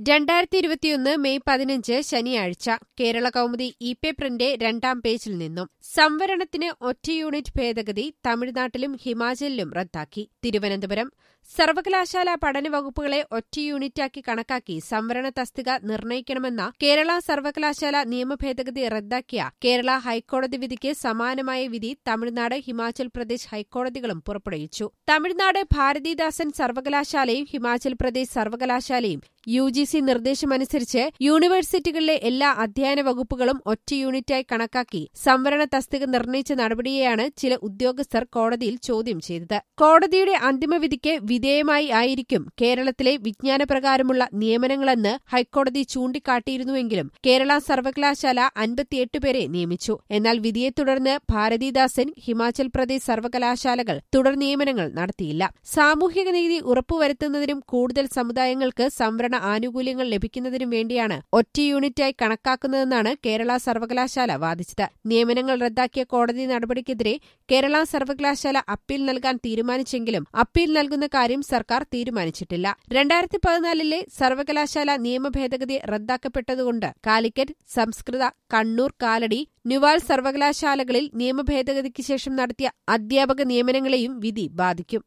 രണ്ടായിരത്തി ഇരുപത്തിയൊന്ന് മെയ് പതിനഞ്ച് ശനിയാഴ്ച കേരള കൗമുദി ഇ പേപ്പറിന്റെ രണ്ടാം പേജിൽ നിന്നും സംവരണത്തിന് ഒറ്റ യൂണിറ്റ് ഭേദഗതി തമിഴ്നാട്ടിലും ഹിമാചലിലും റദ്ദാക്കി തിരുവനന്തപുരം സർവകലാശാല പഠന വകുപ്പുകളെ ഒറ്റ യൂണിറ്റാക്കി കണക്കാക്കി സംവരണ തസ്തിക നിർണയിക്കണമെന്ന കേരള സർവകലാശാല നിയമ ഭേദഗതി റദ്ദാക്കിയ കേരള ഹൈക്കോടതി വിധിക്ക് സമാനമായ വിധി തമിഴ്നാട് ഹിമാചൽ പ്രദേശ് ഹൈക്കോടതികളും പുറപ്പെടുവിച്ചു തമിഴ്നാട് ഭാരതീദാസൻ സർവകലാശാലയും ഹിമാചൽ പ്രദേശ് സർവകലാശാലയും യു ജി സി നിർദ്ദേശമനുസരിച്ച് യൂണിവേഴ്സിറ്റികളിലെ എല്ലാ അധ്യയന വകുപ്പുകളും ഒറ്റ യൂണിറ്റായി കണക്കാക്കി സംവരണ തസ്തിക നിർണയിച്ച നടപടിയെയാണ് ചില ഉദ്യോഗസ്ഥർ കോടതിയിൽ ചോദ്യം ചെയ്തത് കോടതിയുടെ അന്തിമവിധിക്ക് വിധേയമായി ആയിരിക്കും കേരളത്തിലെ വിജ്ഞാനപ്രകാരമുള്ള നിയമനങ്ങളെന്ന് ഹൈക്കോടതി ചൂണ്ടിക്കാട്ടിയിരുന്നുവെങ്കിലും കേരള സർവകലാശാല അൻപത്തിയെട്ട് പേരെ നിയമിച്ചു എന്നാൽ വിധിയെ തുടർന്ന് ഭാരതീദാസൻ ഹിമാചൽ പ്രദേശ് സർവകലാശാലകൾ തുടർ നിയമനങ്ങൾ നടത്തിയില്ല സാമൂഹിക നീതി ഉറപ്പുവരുത്തുന്നതിനും കൂടുതൽ സമുദായങ്ങൾക്ക് സംവരണ ആനുകൂല്യങ്ങൾ ലഭിക്കുന്നതിനും വേണ്ടിയാണ് ഒറ്റ യൂണിറ്റായി കണക്കാക്കുന്നതെന്നാണ് കേരള സർവകലാശാല വാദിച്ചത് നിയമനങ്ങൾ റദ്ദാക്കിയ കോടതി നടപടിക്കെതിരെ കേരള സർവകലാശാല അപ്പീൽ നൽകാൻ തീരുമാനിച്ചെങ്കിലും അപ്പീൽ നൽകുന്ന കാര്യം സർക്കാർ തീരുമാനിച്ചിട്ടില്ല രണ്ടായിരത്തി പതിനാലിലെ സർവകലാശാല നിയമ ഭേദഗതി റദ്ദാക്കപ്പെട്ടതുകൊണ്ട് കാലിക്കറ്റ് സംസ്കൃത കണ്ണൂർ കാലടി ന്യൂവാൽ സർവകലാശാലകളിൽ നിയമ ഭേദഗതിക്ക് ശേഷം നടത്തിയ അധ്യാപക നിയമനങ്ങളെയും വിധി ബാധിക്കും